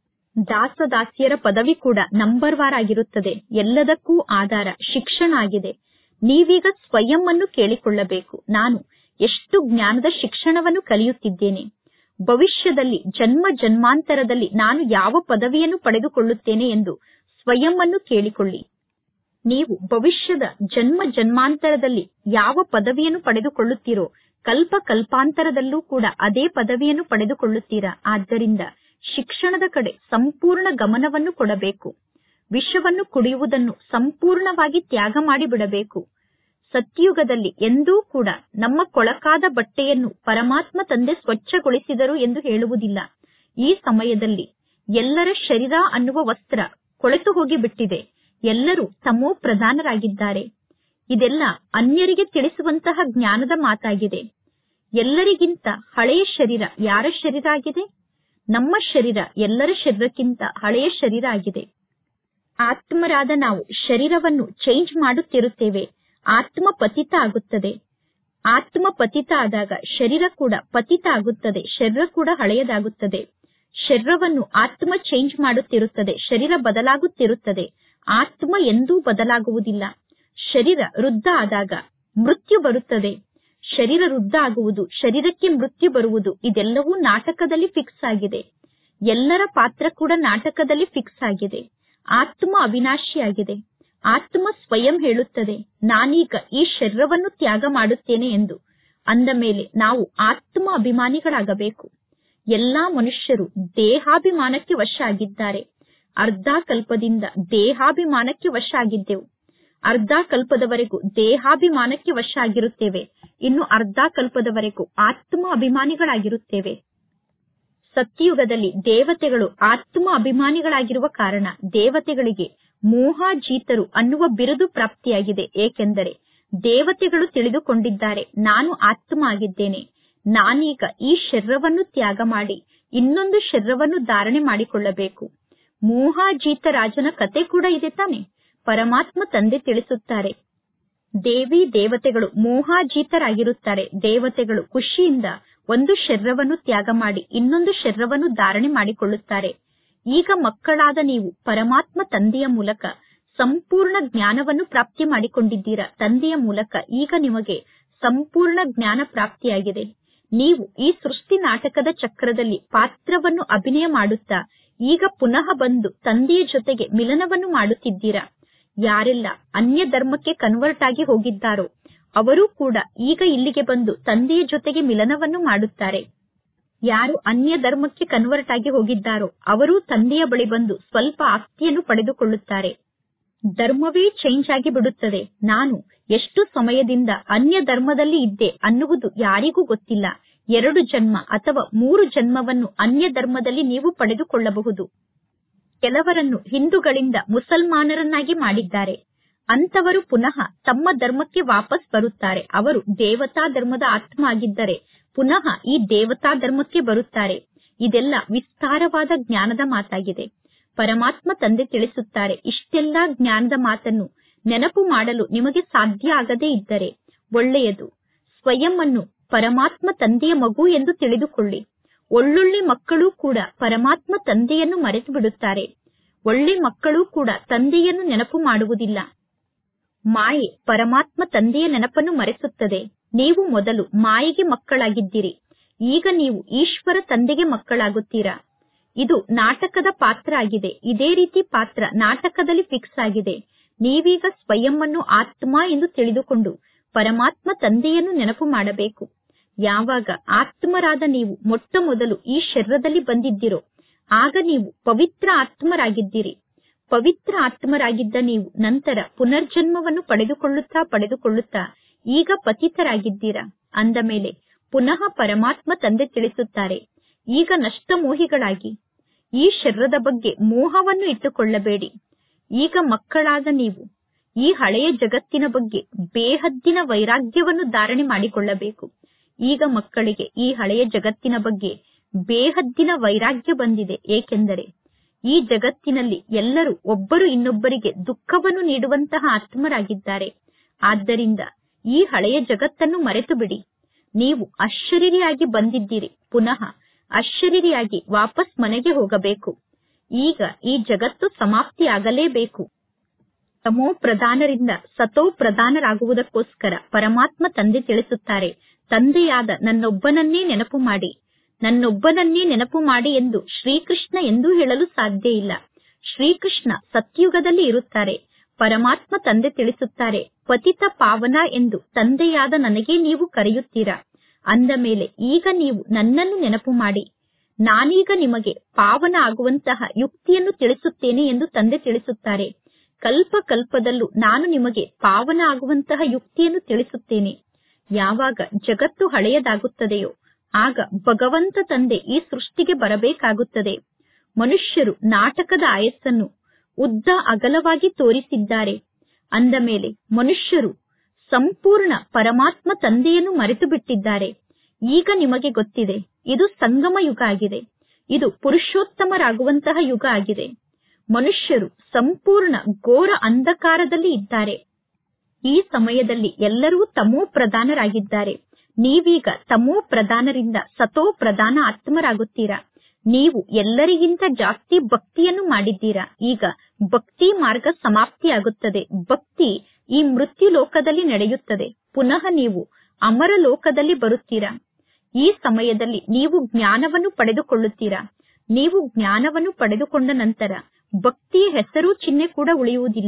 ದಾಸದಾಸಿಯರ ಪದವಿ ಕೂಡ ನಂಬರ್ ವಾರ್ ಆಗಿರುತ್ತದೆ ಎಲ್ಲದಕ್ಕೂ ಆಧಾರ ಶಿಕ್ಷಣ ಆಗಿದೆ ನೀವೀಗ ಸ್ವಯಂ ಅನ್ನು ಕೇಳಿಕೊಳ್ಳಬೇಕು ನಾನು ಎಷ್ಟು ಜ್ಞಾನದ ಶಿಕ್ಷಣವನ್ನು ಕಲಿಯುತ್ತಿದ್ದೇನೆ ಭವಿಷ್ಯದಲ್ಲಿ ಜನ್ಮ ಜನ್ಮಾಂತರದಲ್ಲಿ ನಾನು ಯಾವ ಪದವಿಯನ್ನು ಪಡೆದುಕೊಳ್ಳುತ್ತೇನೆ ಎಂದು ಸ್ವಯಂ ಅನ್ನು ಕೇಳಿಕೊಳ್ಳಿ ನೀವು ಭವಿಷ್ಯದ ಜನ್ಮ ಜನ್ಮಾಂತರದಲ್ಲಿ ಯಾವ ಪದವಿಯನ್ನು ಪಡೆದುಕೊಳ್ಳುತ್ತೀರೋ ಕಲ್ಪ ಕಲ್ಪಾಂತರದಲ್ಲೂ ಕೂಡ ಅದೇ ಪದವಿಯನ್ನು ಪಡೆದುಕೊಳ್ಳುತ್ತೀರಾ ಆದ್ದರಿಂದ ಶಿಕ್ಷಣದ ಕಡೆ ಸಂಪೂರ್ಣ ಗಮನವನ್ನು ಕೊಡಬೇಕು ವಿಷವನ್ನು ಕುಡಿಯುವುದನ್ನು ಸಂಪೂರ್ಣವಾಗಿ ತ್ಯಾಗ ಮಾಡಿಬಿಡಬೇಕು ಸತ್ಯುಗದಲ್ಲಿ ಎಂದೂ ಕೂಡ ನಮ್ಮ ಕೊಳಕಾದ ಬಟ್ಟೆಯನ್ನು ಪರಮಾತ್ಮ ತಂದೆ ಸ್ವಚ್ಛಗೊಳಿಸಿದರು ಎಂದು ಹೇಳುವುದಿಲ್ಲ ಈ ಸಮಯದಲ್ಲಿ ಎಲ್ಲರ ಶರೀರ ಅನ್ನುವ ವಸ್ತ್ರ ಕೊಳೆತು ಹೋಗಿಬಿಟ್ಟಿದೆ ಎಲ್ಲರೂ ತಮೋ ಪ್ರಧಾನರಾಗಿದ್ದಾರೆ ಇದೆಲ್ಲ ಅನ್ಯರಿಗೆ ತಿಳಿಸುವಂತಹ ಜ್ಞಾನದ ಮಾತಾಗಿದೆ ಎಲ್ಲರಿಗಿಂತ ಹಳೆಯ ಶರೀರ ಯಾರ ಶರೀರ ಆಗಿದೆ ನಮ್ಮ ಶರೀರ ಎಲ್ಲರ ಶರೀರಕ್ಕಿಂತ ಹಳೆಯ ಶರೀರ ಆಗಿದೆ ಆತ್ಮರಾದ ನಾವು ಶರೀರವನ್ನು ಚೇಂಜ್ ಮಾಡುತ್ತಿರುತ್ತೇವೆ ಆತ್ಮ ಪತಿತ ಆಗುತ್ತದೆ ಆತ್ಮ ಪತಿತ ಆದಾಗ ಶರೀರ ಕೂಡ ಪತಿತ ಆಗುತ್ತದೆ ಶರೀರ ಕೂಡ ಹಳೆಯದಾಗುತ್ತದೆ ಶರೀರವನ್ನು ಆತ್ಮ ಚೇಂಜ್ ಮಾಡುತ್ತಿರುತ್ತದೆ ಶರೀರ ಬದಲಾಗುತ್ತಿರುತ್ತದೆ ಆತ್ಮ ಎಂದೂ ಬದಲಾಗುವುದಿಲ್ಲ ಶರೀರ ವೃದ್ಧ ಆದಾಗ ಮೃತ್ಯು ಬರುತ್ತದೆ ಶರೀರ ವೃದ್ಧ ಆಗುವುದು ಶರೀರಕ್ಕೆ ಮೃತ್ಯು ಬರುವುದು ಇದೆಲ್ಲವೂ ನಾಟಕದಲ್ಲಿ ಫಿಕ್ಸ್ ಆಗಿದೆ ಎಲ್ಲರ ಪಾತ್ರ ಕೂಡ ನಾಟಕದಲ್ಲಿ ಫಿಕ್ಸ್ ಆಗಿದೆ ಆತ್ಮ ಅವಿನಾಶಿಯಾಗಿದೆ ಆತ್ಮ ಸ್ವಯಂ ಹೇಳುತ್ತದೆ ನಾನೀಗ ಈ ಶರೀರವನ್ನು ತ್ಯಾಗ ಮಾಡುತ್ತೇನೆ ಎಂದು ಅಂದ ಮೇಲೆ ನಾವು ಆತ್ಮ ಅಭಿಮಾನಿಗಳಾಗಬೇಕು ಎಲ್ಲಾ ಮನುಷ್ಯರು ದೇಹಾಭಿಮಾನಕ್ಕೆ ವಶ ಆಗಿದ್ದಾರೆ ಅರ್ಧ ಕಲ್ಪದಿಂದ ದೇಹಾಭಿಮಾನಕ್ಕೆ ವಶ ಆಗಿದ್ದೆವು ಅರ್ಧ ಕಲ್ಪದವರೆಗೂ ದೇಹಾಭಿಮಾನಕ್ಕೆ ವಶ ಆಗಿರುತ್ತೇವೆ ಇನ್ನು ಅರ್ಧ ಕಲ್ಪದವರೆಗೂ ಆತ್ಮ ಅಭಿಮಾನಿಗಳಾಗಿರುತ್ತೇವೆ ಸತ್ಯಯುಗದಲ್ಲಿ ದೇವತೆಗಳು ಆತ್ಮ ಅಭಿಮಾನಿಗಳಾಗಿರುವ ಕಾರಣ ದೇವತೆಗಳಿಗೆ ಮೋಹಾಜೀತರು ಅನ್ನುವ ಬಿರುದು ಪ್ರಾಪ್ತಿಯಾಗಿದೆ ಏಕೆಂದರೆ ದೇವತೆಗಳು ತಿಳಿದುಕೊಂಡಿದ್ದಾರೆ ನಾನು ಆತ್ಮ ಆಗಿದ್ದೇನೆ ನಾನೀಗ ಈ ಶರೀರವನ್ನು ತ್ಯಾಗ ಮಾಡಿ ಇನ್ನೊಂದು ಶರೀರವನ್ನು ಧಾರಣೆ ಮಾಡಿಕೊಳ್ಳಬೇಕು ಮೋಹಾಜೀತ ರಾಜನ ಕತೆ ಕೂಡ ಇದೆ ತಾನೆ ಪರಮಾತ್ಮ ತಂದೆ ತಿಳಿಸುತ್ತಾರೆ ದೇವಿ ದೇವತೆಗಳು ಮೋಹಾಜೀತರಾಗಿರುತ್ತಾರೆ ದೇವತೆಗಳು ಖುಷಿಯಿಂದ ಒಂದು ಶರೀರವನ್ನು ತ್ಯಾಗ ಮಾಡಿ ಇನ್ನೊಂದು ಶರೀರವನ್ನು ಧಾರಣೆ ಮಾಡಿಕೊಳ್ಳುತ್ತಾರೆ ಈಗ ಮಕ್ಕಳಾದ ನೀವು ಪರಮಾತ್ಮ ತಂದೆಯ ಮೂಲಕ ಸಂಪೂರ್ಣ ಜ್ಞಾನವನ್ನು ಪ್ರಾಪ್ತಿ ಮಾಡಿಕೊಂಡಿದ್ದೀರಾ ತಂದೆಯ ಮೂಲಕ ಈಗ ನಿಮಗೆ ಸಂಪೂರ್ಣ ಜ್ಞಾನ ಪ್ರಾಪ್ತಿಯಾಗಿದೆ ನೀವು ಈ ಸೃಷ್ಟಿ ನಾಟಕದ ಚಕ್ರದಲ್ಲಿ ಪಾತ್ರವನ್ನು ಅಭಿನಯ ಮಾಡುತ್ತಾ ಈಗ ಪುನಃ ಬಂದು ತಂದೆಯ ಜೊತೆಗೆ ಮಿಲನವನ್ನು ಮಾಡುತ್ತಿದ್ದೀರಾ ಯಾರೆಲ್ಲ ಅನ್ಯ ಧರ್ಮಕ್ಕೆ ಕನ್ವರ್ಟ್ ಆಗಿ ಹೋಗಿದ್ದಾರೋ ಅವರೂ ಕೂಡ ಈಗ ಇಲ್ಲಿಗೆ ಬಂದು ತಂದೆಯ ಜೊತೆಗೆ ಮಿಲನವನ್ನು ಮಾಡುತ್ತಾರೆ ಯಾರು ಅನ್ಯ ಧರ್ಮಕ್ಕೆ ಕನ್ವರ್ಟ್ ಆಗಿ ಹೋಗಿದ್ದಾರೋ ಅವರೂ ತಂದೆಯ ಬಳಿ ಬಂದು ಸ್ವಲ್ಪ ಆಸ್ತಿಯನ್ನು ಪಡೆದುಕೊಳ್ಳುತ್ತಾರೆ ಧರ್ಮವೇ ಚೇಂಜ್ ಆಗಿ ಬಿಡುತ್ತದೆ ನಾನು ಎಷ್ಟು ಸಮಯದಿಂದ ಅನ್ಯ ಧರ್ಮದಲ್ಲಿ ಇದ್ದೆ ಅನ್ನುವುದು ಯಾರಿಗೂ ಗೊತ್ತಿಲ್ಲ ಎರಡು ಜನ್ಮ ಅಥವಾ ಮೂರು ಜನ್ಮವನ್ನು ಅನ್ಯ ಧರ್ಮದಲ್ಲಿ ನೀವು ಪಡೆದುಕೊಳ್ಳಬಹುದು ಕೆಲವರನ್ನು ಹಿಂದೂಗಳಿಂದ ಮುಸಲ್ಮಾನರನ್ನಾಗಿ ಮಾಡಿದ್ದಾರೆ ಅಂತವರು ಪುನಃ ತಮ್ಮ ಧರ್ಮಕ್ಕೆ ವಾಪಸ್ ಬರುತ್ತಾರೆ ಅವರು ದೇವತಾ ಧರ್ಮದ ಆತ್ಮ ಆಗಿದ್ದರೆ ಪುನಃ ಈ ದೇವತಾ ಧರ್ಮಕ್ಕೆ ಬರುತ್ತಾರೆ ಇದೆಲ್ಲ ವಿಸ್ತಾರವಾದ ಜ್ಞಾನದ ಮಾತಾಗಿದೆ ಪರಮಾತ್ಮ ತಂದೆ ತಿಳಿಸುತ್ತಾರೆ ಇಷ್ಟೆಲ್ಲಾ ಜ್ಞಾನದ ಮಾತನ್ನು ನೆನಪು ಮಾಡಲು ನಿಮಗೆ ಸಾಧ್ಯ ಆಗದೇ ಇದ್ದರೆ ಒಳ್ಳೆಯದು ಸ್ವಯಂ ಅನ್ನು ಪರಮಾತ್ಮ ತಂದೆಯ ಮಗು ಎಂದು ತಿಳಿದುಕೊಳ್ಳಿ ಒಳ್ಳೊಳ್ಳೆ ಮಕ್ಕಳು ಕೂಡ ಪರಮಾತ್ಮ ತಂದೆಯನ್ನು ಮರೆತು ಬಿಡುತ್ತಾರೆ ಒಳ್ಳೆ ಮಕ್ಕಳು ಕೂಡ ತಂದೆಯನ್ನು ನೆನಪು ಮಾಡುವುದಿಲ್ಲ ಮಾಯೆ ಪರಮಾತ್ಮ ತಂದೆಯ ನೆನಪನ್ನು ಮರೆಸುತ್ತದೆ ನೀವು ಮೊದಲು ಮಾಯೆಗೆ ಮಕ್ಕಳಾಗಿದ್ದೀರಿ ಈಗ ನೀವು ಈಶ್ವರ ತಂದೆಗೆ ಮಕ್ಕಳಾಗುತ್ತೀರಾ ಇದು ನಾಟಕದ ಪಾತ್ರ ಆಗಿದೆ ಇದೇ ರೀತಿ ಪಾತ್ರ ನಾಟಕದಲ್ಲಿ ಫಿಕ್ಸ್ ಆಗಿದೆ ನೀವೀಗ ಸ್ವಯಂ ಅನ್ನು ಆತ್ಮ ಎಂದು ತಿಳಿದುಕೊಂಡು ಪರಮಾತ್ಮ ತಂದೆಯನ್ನು ನೆನಪು ಮಾಡಬೇಕು ಯಾವಾಗ ಆತ್ಮರಾದ ನೀವು ಮೊಟ್ಟ ಮೊದಲು ಈ ಶರೀರದಲ್ಲಿ ಬಂದಿದ್ದೀರೋ ಆಗ ನೀವು ಪವಿತ್ರ ಆತ್ಮರಾಗಿದ್ದೀರಿ ಪವಿತ್ರ ಆತ್ಮರಾಗಿದ್ದ ನೀವು ನಂತರ ಪುನರ್ಜನ್ಮವನ್ನು ಪಡೆದುಕೊಳ್ಳುತ್ತಾ ಪಡೆದುಕೊಳ್ಳುತ್ತಾ ಈಗ ಪತಿತರಾಗಿದ್ದೀರಾ ಅಂದ ಮೇಲೆ ಪುನಃ ಪರಮಾತ್ಮ ತಂದೆ ತಿಳಿಸುತ್ತಾರೆ ಈಗ ನಷ್ಟಮೋಹಿಗಳಾಗಿ ಈ ಶರೀರದ ಬಗ್ಗೆ ಮೋಹವನ್ನು ಇಟ್ಟುಕೊಳ್ಳಬೇಡಿ ಈಗ ಮಕ್ಕಳಾದ ನೀವು ಈ ಹಳೆಯ ಜಗತ್ತಿನ ಬಗ್ಗೆ ಬೇಹದ್ದಿನ ವೈರಾಗ್ಯವನ್ನು ಧಾರಣೆ ಮಾಡಿಕೊಳ್ಳಬೇಕು ಈಗ ಮಕ್ಕಳಿಗೆ ಈ ಹಳೆಯ ಜಗತ್ತಿನ ಬಗ್ಗೆ ಬೇಹದ್ದಿನ ವೈರಾಗ್ಯ ಬಂದಿದೆ ಏಕೆಂದರೆ ಈ ಜಗತ್ತಿನಲ್ಲಿ ಎಲ್ಲರೂ ಒಬ್ಬರು ಇನ್ನೊಬ್ಬರಿಗೆ ದುಃಖವನ್ನು ನೀಡುವಂತಹ ಆತ್ಮರಾಗಿದ್ದಾರೆ ಆದ್ದರಿಂದ ಈ ಹಳೆಯ ಜಗತ್ತನ್ನು ಮರೆತು ಬಿಡಿ ನೀವು ಅಶರೀರಿಯಾಗಿ ಬಂದಿದ್ದೀರಿ ಪುನಃ ಅಶರೀರಿಯಾಗಿ ವಾಪಸ್ ಮನೆಗೆ ಹೋಗಬೇಕು ಈಗ ಈ ಜಗತ್ತು ಸಮಾಪ್ತಿಯಾಗಲೇಬೇಕು ತಮೋ ಪ್ರಧಾನರಿಂದ ಸತೋ ಪ್ರಧಾನರಾಗುವುದಕ್ಕೋಸ್ಕರ ಪರಮಾತ್ಮ ತಂದೆ ತಿಳಿಸುತ್ತಾರೆ ತಂದೆಯಾದ ನನ್ನೊಬ್ಬನನ್ನೇ ನೆನಪು ಮಾಡಿ ನನ್ನೊಬ್ಬನನ್ನೇ ನೆನಪು ಮಾಡಿ ಎಂದು ಶ್ರೀಕೃಷ್ಣ ಎಂದೂ ಹೇಳಲು ಸಾಧ್ಯ ಇಲ್ಲ ಶ್ರೀಕೃಷ್ಣ ಸತ್ಯುಗದಲ್ಲಿ ಇರುತ್ತಾರೆ ಪರಮಾತ್ಮ ತಂದೆ ತಿಳಿಸುತ್ತಾರೆ ಪತಿತ ಪಾವನ ಎಂದು ತಂದೆಯಾದ ನನಗೆ ನೀವು ಕರೆಯುತ್ತೀರಾ ಅಂದ ಮೇಲೆ ಈಗ ನೀವು ನನ್ನನ್ನು ನೆನಪು ಮಾಡಿ ನಾನೀಗ ನಿಮಗೆ ಪಾವನ ಆಗುವಂತಹ ಯುಕ್ತಿಯನ್ನು ತಿಳಿಸುತ್ತೇನೆ ಎಂದು ತಂದೆ ತಿಳಿಸುತ್ತಾರೆ ಕಲ್ಪ ಕಲ್ಪದಲ್ಲೂ ನಾನು ನಿಮಗೆ ಪಾವನ ಆಗುವಂತಹ ಯುಕ್ತಿಯನ್ನು ತಿಳಿಸುತ್ತೇನೆ ಯಾವಾಗ ಜಗತ್ತು ಹಳೆಯದಾಗುತ್ತದೆಯೋ ಆಗ ಭಗವಂತ ತಂದೆ ಈ ಸೃಷ್ಟಿಗೆ ಬರಬೇಕಾಗುತ್ತದೆ ಮನುಷ್ಯರು ನಾಟಕದ ಆಯಸ್ಸನ್ನು ಉದ್ದ ಅಗಲವಾಗಿ ತೋರಿಸಿದ್ದಾರೆ ಅಂದ ಮೇಲೆ ಮನುಷ್ಯರು ಸಂಪೂರ್ಣ ಪರಮಾತ್ಮ ತಂದೆಯನ್ನು ಮರೆತು ಬಿಟ್ಟಿದ್ದಾರೆ ಈಗ ನಿಮಗೆ ಗೊತ್ತಿದೆ ಇದು ಸಂಗಮ ಯುಗ ಆಗಿದೆ ಇದು ಪುರುಷೋತ್ತಮರಾಗುವಂತಹ ಯುಗ ಆಗಿದೆ ಮನುಷ್ಯರು ಸಂಪೂರ್ಣ ಘೋರ ಅಂಧಕಾರದಲ್ಲಿ ಇದ್ದಾರೆ ಈ ಸಮಯದಲ್ಲಿ ಎಲ್ಲರೂ ತಮೋ ಪ್ರಧಾನರಾಗಿದ್ದಾರೆ ನೀವೀಗ ತಮೋ ಪ್ರಧಾನರಿಂದ ಸತೋ ಪ್ರಧಾನ ಆತ್ಮರಾಗುತ್ತೀರಾ ನೀವು ಎಲ್ಲರಿಗಿಂತ ಜಾಸ್ತಿ ಭಕ್ತಿಯನ್ನು ಮಾಡಿದ್ದೀರಾ ಈಗ ಭಕ್ತಿ ಮಾರ್ಗ ಸಮಾಪ್ತಿಯಾಗುತ್ತದೆ ಭಕ್ತಿ ಈ ಮೃತ್ಯು ಲೋಕದಲ್ಲಿ ನಡೆಯುತ್ತದೆ ಪುನಃ ನೀವು ಅಮರ ಲೋಕದಲ್ಲಿ ಬರುತ್ತೀರಾ ಈ ಸಮಯದಲ್ಲಿ ನೀವು ಜ್ಞಾನವನ್ನು ಪಡೆದುಕೊಳ್ಳುತ್ತೀರಾ ನೀವು ಜ್ಞಾನವನ್ನು ಪಡೆದುಕೊಂಡ ನಂತರ ಭಕ್ತಿಯ ಹೆಸರು ಚಿಹ್ನೆ ಕೂಡ ಉಳಿಯುವುದಿಲ್ಲ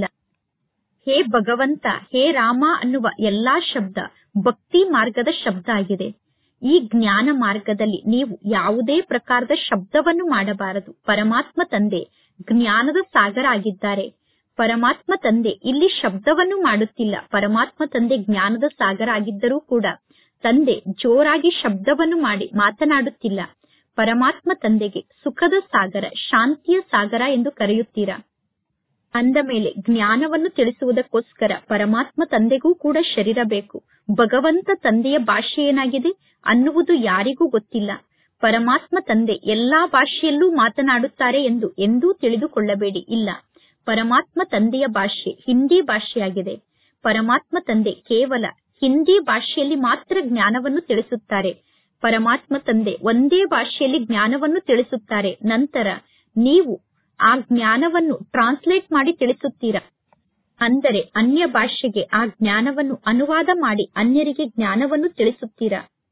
ಹೇ ಭಗವಂತ ಹೇ ರಾಮ ಅನ್ನುವ ಎಲ್ಲಾ ಶಬ್ದ ಭಕ್ತಿ ಮಾರ್ಗದ ಶಬ್ದ ಆಗಿದೆ ಈ ಜ್ಞಾನ ಮಾರ್ಗದಲ್ಲಿ ನೀವು ಯಾವುದೇ ಪ್ರಕಾರದ ಶಬ್ದವನ್ನು ಮಾಡಬಾರದು ಪರಮಾತ್ಮ ತಂದೆ ಜ್ಞಾನದ ಸಾಗರ ಆಗಿದ್ದಾರೆ ಪರಮಾತ್ಮ ತಂದೆ ಇಲ್ಲಿ ಶಬ್ದವನ್ನು ಮಾಡುತ್ತಿಲ್ಲ ಪರಮಾತ್ಮ ತಂದೆ ಜ್ಞಾನದ ಸಾಗರ ಆಗಿದ್ದರೂ ಕೂಡ ತಂದೆ ಜೋರಾಗಿ ಶಬ್ದವನ್ನು ಮಾಡಿ ಮಾತನಾಡುತ್ತಿಲ್ಲ ಪರಮಾತ್ಮ ತಂದೆಗೆ ಸುಖದ ಸಾಗರ ಶಾಂತಿಯ ಸಾಗರ ಎಂದು ಕರೆಯುತ್ತೀರಾ ಅಂದ ಮೇಲೆ ಜ್ಞಾನವನ್ನು ತಿಳಿಸುವುದಕ್ಕೋಸ್ಕರ ಪರಮಾತ್ಮ ತಂದೆಗೂ ಕೂಡ ಶರೀರ ಬೇಕು ಭಗವಂತ ತಂದೆಯ ಭಾಷೆ ಏನಾಗಿದೆ ಅನ್ನುವುದು ಯಾರಿಗೂ ಗೊತ್ತಿಲ್ಲ ಪರಮಾತ್ಮ ತಂದೆ ಎಲ್ಲಾ ಭಾಷೆಯಲ್ಲೂ ಮಾತನಾಡುತ್ತಾರೆ ಎಂದು ಎಂದೂ ತಿಳಿದುಕೊಳ್ಳಬೇಡಿ ಇಲ್ಲ ಪರಮಾತ್ಮ ತಂದೆಯ ಭಾಷೆ ಹಿಂದಿ ಭಾಷೆಯಾಗಿದೆ ಪರಮಾತ್ಮ ತಂದೆ ಕೇವಲ ಹಿಂದಿ ಭಾಷೆಯಲ್ಲಿ ಮಾತ್ರ ಜ್ಞಾನವನ್ನು ತಿಳಿಸುತ್ತಾರೆ ಪರಮಾತ್ಮ ತಂದೆ ಒಂದೇ ಭಾಷೆಯಲ್ಲಿ ಜ್ಞಾನವನ್ನು ತಿಳಿಸುತ್ತಾರೆ ನಂತರ ನೀವು ಆ ಜ್ಞಾನವನ್ನು ಟ್ರಾನ್ಸ್ಲೇಟ್ ಮಾಡಿ ತಿಳಿಸುತ್ತೀರಾ ಅಂದರೆ ಅನ್ಯ ಭಾಷೆಗೆ ಆ ಜ್ಞಾನವನ್ನು ಅನುವಾದ ಮಾಡಿ ಅನ್ಯರಿಗೆ ಜ್ಞಾನವನ್ನು ತಿಳಿಸುತ್ತೀರಾ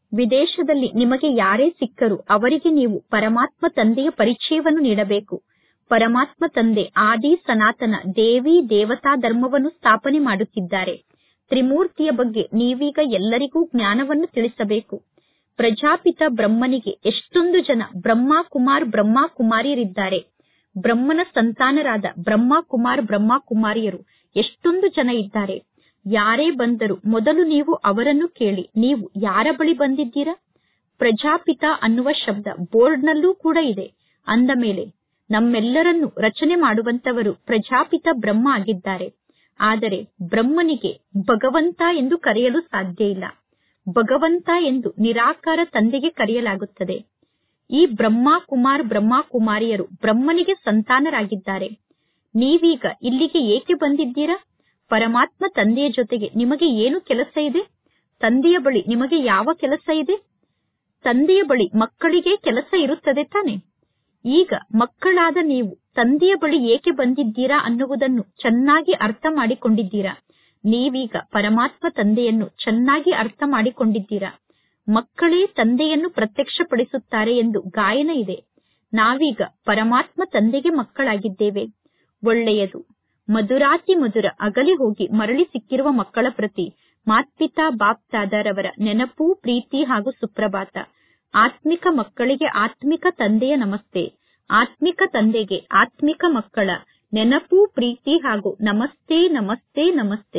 ವಿದೇಶದಲ್ಲಿ ನಿಮಗೆ ಯಾರೇ ಸಿಕ್ಕರು ಅವರಿಗೆ ನೀವು ಪರಮಾತ್ಮ ತಂದೆಯ ಪರಿಚಯವನ್ನು ನೀಡಬೇಕು ಪರಮಾತ್ಮ ತಂದೆ ಆದಿ ಸನಾತನ ದೇವಿ ದೇವತಾ ಧರ್ಮವನ್ನು ಸ್ಥಾಪನೆ ಮಾಡುತ್ತಿದ್ದಾರೆ ತ್ರಿಮೂರ್ತಿಯ ಬಗ್ಗೆ ನೀವೀಗ ಎಲ್ಲರಿಗೂ ಜ್ಞಾನವನ್ನು ತಿಳಿಸಬೇಕು ಪ್ರಜಾಪಿತ ಬ್ರಹ್ಮನಿಗೆ ಎಷ್ಟೊಂದು ಜನ ಬ್ರಹ್ಮ ಕುಮಾರ್ ಬ್ರಹ್ಮ ಕುಮಾರಿಯರಿದ್ದಾರೆ ಬ್ರಹ್ಮನ ಸಂತಾನರಾದ ಬ್ರಹ್ಮ ಕುಮಾರ್ ಬ್ರಹ್ಮ ಕುಮಾರಿಯರು ಎಷ್ಟೊಂದು ಜನ ಇದ್ದಾರೆ ಯಾರೇ ಬಂದರೂ ಮೊದಲು ನೀವು ಅವರನ್ನು ಕೇಳಿ ನೀವು ಯಾರ ಬಳಿ ಬಂದಿದ್ದೀರಾ ಪ್ರಜಾಪಿತ ಅನ್ನುವ ಶಬ್ದ ಬೋರ್ಡ್ನಲ್ಲೂ ಕೂಡ ಇದೆ ಅಂದ ಮೇಲೆ ನಮ್ಮೆಲ್ಲರನ್ನು ರಚನೆ ಮಾಡುವಂತವರು ಪ್ರಜಾಪಿತ ಬ್ರಹ್ಮ ಆಗಿದ್ದಾರೆ ಆದರೆ ಬ್ರಹ್ಮನಿಗೆ ಭಗವಂತ ಎಂದು ಕರೆಯಲು ಸಾಧ್ಯ ಇಲ್ಲ ಭಗವಂತ ಎಂದು ನಿರಾಕಾರ ತಂದೆಗೆ ಕರೆಯಲಾಗುತ್ತದೆ ಈ ಬ್ರಹ್ಮ ಕುಮಾರ್ ಬ್ರಹ್ಮ ಕುಮಾರಿಯರು ಬ್ರಹ್ಮನಿಗೆ ಸಂತಾನರಾಗಿದ್ದಾರೆ ನೀವೀಗ ಇಲ್ಲಿಗೆ ಏಕೆ ಬಂದಿದ್ದೀರಾ ಪರಮಾತ್ಮ ತಂದೆಯ ಜೊತೆಗೆ ನಿಮಗೆ ಏನು ಕೆಲಸ ಇದೆ ತಂದೆಯ ಬಳಿ ನಿಮಗೆ ಯಾವ ಕೆಲಸ ಇದೆ ತಂದೆಯ ಬಳಿ ಮಕ್ಕಳಿಗೆ ಕೆಲಸ ಇರುತ್ತದೆ ತಾನೆ ಈಗ ಮಕ್ಕಳಾದ ನೀವು ತಂದೆಯ ಬಳಿ ಏಕೆ ಬಂದಿದ್ದೀರಾ ಅನ್ನುವುದನ್ನು ಚೆನ್ನಾಗಿ ಅರ್ಥ ಮಾಡಿಕೊಂಡಿದ್ದೀರಾ ನೀವೀಗ ಪರಮಾತ್ಮ ತಂದೆಯನ್ನು ಚೆನ್ನಾಗಿ ಅರ್ಥ ಮಾಡಿಕೊಂಡಿದ್ದೀರಾ ಮಕ್ಕಳೇ ತಂದೆಯನ್ನು ಪ್ರತ್ಯಕ್ಷಪಡಿಸುತ್ತಾರೆ ಎಂದು ಗಾಯನ ಇದೆ ನಾವೀಗ ಪರಮಾತ್ಮ ತಂದೆಗೆ ಮಕ್ಕಳಾಗಿದ್ದೇವೆ ಒಳ್ಳೆಯದು ಮಧುರಾತಿ ಮಧುರ ಅಗಲಿ ಹೋಗಿ ಮರಳಿ ಸಿಕ್ಕಿರುವ ಮಕ್ಕಳ ಪ್ರತಿ ಮಾತ್ಪಿತಾ ಬಾಪ್ತಾದರವರ ನೆನಪು ಪ್ರೀತಿ ಹಾಗೂ ಸುಪ್ರಭಾತ ಆತ್ಮಿಕ ಮಕ್ಕಳಿಗೆ ಆತ್ಮಿಕ ತಂದೆಯ ನಮಸ್ತೆ ಆತ್ಮಿಕ ತಂದೆಗೆ ಆತ್ಮಿಕ ಮಕ್ಕಳ ನೆನಪು ಪ್ರೀತಿ ಹಾಗೂ ನಮಸ್ತೆ ನಮಸ್ತೆ ನಮಸ್ತೆ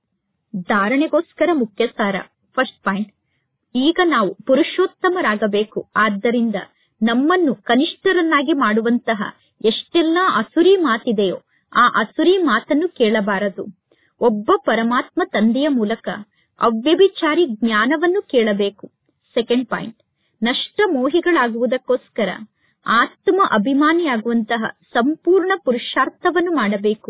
ಧಾರಣೆಗೋಸ್ಕರ ಮುಖ್ಯ ಸಾರ ಫಸ್ಟ್ ಪಾಯಿಂಟ್ ಈಗ ನಾವು ಪುರುಷೋತ್ತಮರಾಗಬೇಕು ಆದ್ದರಿಂದ ನಮ್ಮನ್ನು ಕನಿಷ್ಠರನ್ನಾಗಿ ಮಾಡುವಂತಹ ಎಷ್ಟೆಲ್ಲಾ ಅಸುರಿ ಮಾತಿದೆಯೋ ಆ ಅಸುರಿ ಮಾತನ್ನು ಕೇಳಬಾರದು ಒಬ್ಬ ಪರಮಾತ್ಮ ತಂದೆಯ ಮೂಲಕ ಅವ್ಯಭಿಚಾರಿ ಜ್ಞಾನವನ್ನು ಕೇಳಬೇಕು ಸೆಕೆಂಡ್ ಪಾಯಿಂಟ್ ನಷ್ಟ ಮೋಹಿಗಳಾಗುವುದಕ್ಕೋಸ್ಕರ ಆತ್ಮ ಅಭಿಮಾನಿಯಾಗುವಂತಹ ಸಂಪೂರ್ಣ ಪುರುಷಾರ್ಥವನ್ನು ಮಾಡಬೇಕು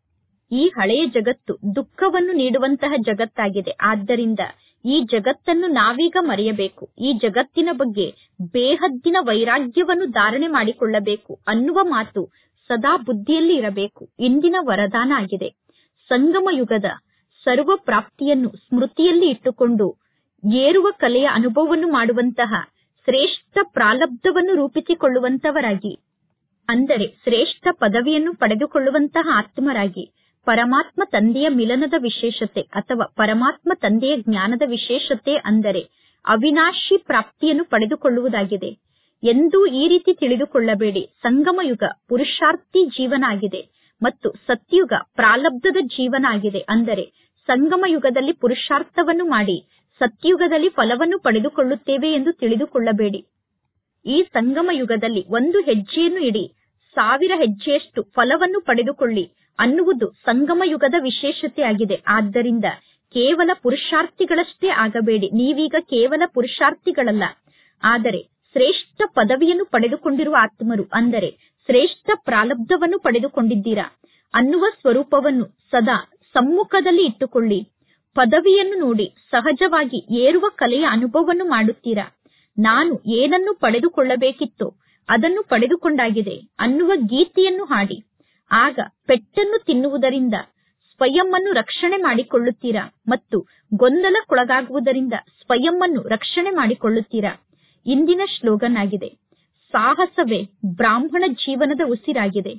ಈ ಹಳೆಯ ಜಗತ್ತು ದುಃಖವನ್ನು ನೀಡುವಂತಹ ಜಗತ್ತಾಗಿದೆ ಆದ್ದರಿಂದ ಈ ಜಗತ್ತನ್ನು ನಾವೀಗ ಮರೆಯಬೇಕು ಈ ಜಗತ್ತಿನ ಬಗ್ಗೆ ಬೇಹದ್ದಿನ ವೈರಾಗ್ಯವನ್ನು ಧಾರಣೆ ಮಾಡಿಕೊಳ್ಳಬೇಕು ಅನ್ನುವ ಮಾತು ಸದಾ ಬುದ್ಧಿಯಲ್ಲಿ ಇರಬೇಕು ಇಂದಿನ ವರದಾನ ಆಗಿದೆ ಸಂಗಮ ಯುಗದ ಸರ್ವ ಪ್ರಾಪ್ತಿಯನ್ನು ಸ್ಮೃತಿಯಲ್ಲಿ ಇಟ್ಟುಕೊಂಡು ಏರುವ ಕಲೆಯ ಅನುಭವವನ್ನು ಮಾಡುವಂತಹ ಶ್ರೇಷ್ಠ ಪ್ರಾಲಬ್ಧವನ್ನು ರೂಪಿಸಿಕೊಳ್ಳುವಂತವರಾಗಿ ಅಂದರೆ ಶ್ರೇಷ್ಠ ಪದವಿಯನ್ನು ಪಡೆದುಕೊಳ್ಳುವಂತಹ ಆತ್ಮರಾಗಿ ಪರಮಾತ್ಮ ತಂದೆಯ ಮಿಲನದ ವಿಶೇಷತೆ ಅಥವಾ ಪರಮಾತ್ಮ ತಂದೆಯ ಜ್ಞಾನದ ವಿಶೇಷತೆ ಅಂದರೆ ಅವಿನಾಶಿ ಪ್ರಾಪ್ತಿಯನ್ನು ಪಡೆದುಕೊಳ್ಳುವುದಾಗಿದೆ ಎಂದೂ ಈ ರೀತಿ ತಿಳಿದುಕೊಳ್ಳಬೇಡಿ ಸಂಗಮ ಯುಗ ಪುರುಷಾರ್ಥಿ ಜೀವನ ಆಗಿದೆ ಮತ್ತು ಸತ್ಯುಗ ಪ್ರಾಲಬ್ಧದ ಜೀವನ ಆಗಿದೆ ಅಂದರೆ ಸಂಗಮ ಯುಗದಲ್ಲಿ ಪುರುಷಾರ್ಥವನ್ನು ಮಾಡಿ ಸತ್ಯುಗದಲ್ಲಿ ಫಲವನ್ನು ಪಡೆದುಕೊಳ್ಳುತ್ತೇವೆ ಎಂದು ತಿಳಿದುಕೊಳ್ಳಬೇಡಿ ಈ ಸಂಗಮ ಯುಗದಲ್ಲಿ ಒಂದು ಹೆಜ್ಜೆಯನ್ನು ಇಡಿ ಸಾವಿರ ಹೆಜ್ಜೆಯಷ್ಟು ಫಲವನ್ನು ಪಡೆದುಕೊಳ್ಳಿ ಅನ್ನುವುದು ಸಂಗಮ ಯುಗದ ವಿಶೇಷತೆಯಾಗಿದೆ ಆದ್ದರಿಂದ ಕೇವಲ ಪುರುಷಾರ್ಥಿಗಳಷ್ಟೇ ಆಗಬೇಡಿ ನೀವೀಗ ಕೇವಲ ಪುರುಷಾರ್ಥಿಗಳಲ್ಲ ಆದರೆ ಶ್ರೇಷ್ಠ ಪದವಿಯನ್ನು ಪಡೆದುಕೊಂಡಿರುವ ಆತ್ಮರು ಅಂದರೆ ಶ್ರೇಷ್ಠ ಪ್ರಾಲಬ್ಧವನ್ನು ಪಡೆದುಕೊಂಡಿದ್ದೀರಾ ಅನ್ನುವ ಸ್ವರೂಪವನ್ನು ಸದಾ ಸಮ್ಮುಖದಲ್ಲಿ ಇಟ್ಟುಕೊಳ್ಳಿ ಪದವಿಯನ್ನು ನೋಡಿ ಸಹಜವಾಗಿ ಏರುವ ಕಲೆಯ ಅನುಭವವನ್ನು ಮಾಡುತ್ತೀರಾ ನಾನು ಏನನ್ನು ಪಡೆದುಕೊಳ್ಳಬೇಕಿತ್ತೋ ಅದನ್ನು ಪಡೆದುಕೊಂಡಾಗಿದೆ ಅನ್ನುವ ಗೀತೆಯನ್ನು ಹಾಡಿ ಆಗ ಪೆಟ್ಟನ್ನು ತಿನ್ನುವುದರಿಂದ ಸ್ವಯಂವನ್ನು ರಕ್ಷಣೆ ಮಾಡಿಕೊಳ್ಳುತ್ತೀರಾ ಮತ್ತು ಗೊಂದಲಕ್ಕೊಳಗಾಗುವುದರಿಂದ ಸ್ವಯಂವನ್ನು ರಕ್ಷಣೆ ಮಾಡಿಕೊಳ್ಳುತ್ತೀರಾ ಇಂದಿನ ಶ್ಲೋಗನ್ ಆಗಿದೆ ಸಾಹಸವೇ ಬ್ರಾಹ್ಮಣ ಜೀವನದ ಉಸಿರಾಗಿದೆ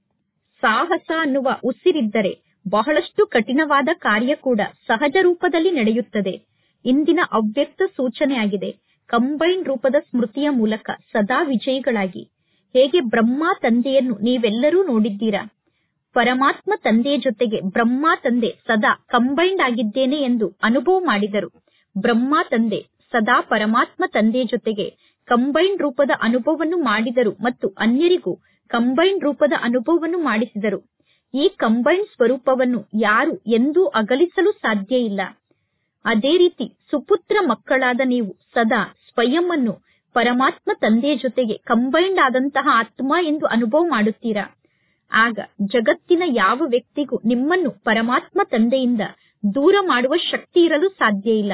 ಸಾಹಸ ಅನ್ನುವ ಉಸಿರಿದ್ದರೆ ಬಹಳಷ್ಟು ಕಠಿಣವಾದ ಕಾರ್ಯ ಕೂಡ ಸಹಜ ರೂಪದಲ್ಲಿ ನಡೆಯುತ್ತದೆ ಇಂದಿನ ಅವ್ಯಕ್ತ ಸೂಚನೆಯಾಗಿದೆ ಕಂಬೈನ್ ರೂಪದ ಸ್ಮೃತಿಯ ಮೂಲಕ ಸದಾ ವಿಜಯಿಗಳಾಗಿ ಹೇಗೆ ಬ್ರಹ್ಮ ತಂದೆಯನ್ನು ನೀವೆಲ್ಲರೂ ನೋಡಿದ್ದೀರಾ ಪರಮಾತ್ಮ ತಂದೆಯ ಜೊತೆಗೆ ಬ್ರಹ್ಮ ತಂದೆ ಸದಾ ಕಂಬೈಂಡ್ ಆಗಿದ್ದೇನೆ ಎಂದು ಅನುಭವ ಮಾಡಿದರು ಬ್ರಹ್ಮ ತಂದೆ ಸದಾ ಪರಮಾತ್ಮ ತಂದೆಯ ಜೊತೆಗೆ ಕಂಬೈಂಡ್ ರೂಪದ ಅನುಭವವನ್ನು ಮಾಡಿದರು ಮತ್ತು ಅನ್ಯರಿಗೂ ಕಂಬೈಂಡ್ ರೂಪದ ಅನುಭವವನ್ನು ಮಾಡಿಸಿದರು ಈ ಕಂಬೈಂಡ್ ಸ್ವರೂಪವನ್ನು ಯಾರು ಎಂದೂ ಅಗಲಿಸಲು ಸಾಧ್ಯ ಇಲ್ಲ ಅದೇ ರೀತಿ ಸುಪುತ್ರ ಮಕ್ಕಳಾದ ನೀವು ಸದಾ ಸ್ವಯಂವನ್ನು ಪರಮಾತ್ಮ ತಂದೆಯ ಜೊತೆಗೆ ಕಂಬೈಂಡ್ ಆದಂತಹ ಆತ್ಮ ಎಂದು ಅನುಭವ ಮಾಡುತ್ತೀರಾ ಆಗ ಜಗತ್ತಿನ ಯಾವ ವ್ಯಕ್ತಿಗೂ ನಿಮ್ಮನ್ನು ಪರಮಾತ್ಮ ತಂದೆಯಿಂದ ದೂರ ಮಾಡುವ ಶಕ್ತಿ ಇರಲು ಸಾಧ್ಯ ಇಲ್ಲ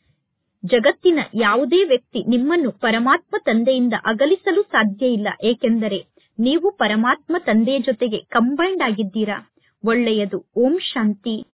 ಜಗತ್ತಿನ ಯಾವುದೇ ವ್ಯಕ್ತಿ ನಿಮ್ಮನ್ನು ಪರಮಾತ್ಮ ತಂದೆಯಿಂದ ಅಗಲಿಸಲು ಸಾಧ್ಯ ಇಲ್ಲ ಏಕೆಂದರೆ ನೀವು ಪರಮಾತ್ಮ ತಂದೆಯ ಜೊತೆಗೆ ಕಂಬೈಂಡ್ ಆಗಿದ್ದೀರಾ ಒಳ್ಳೆಯದು ಓಂ ಶಾಂತಿ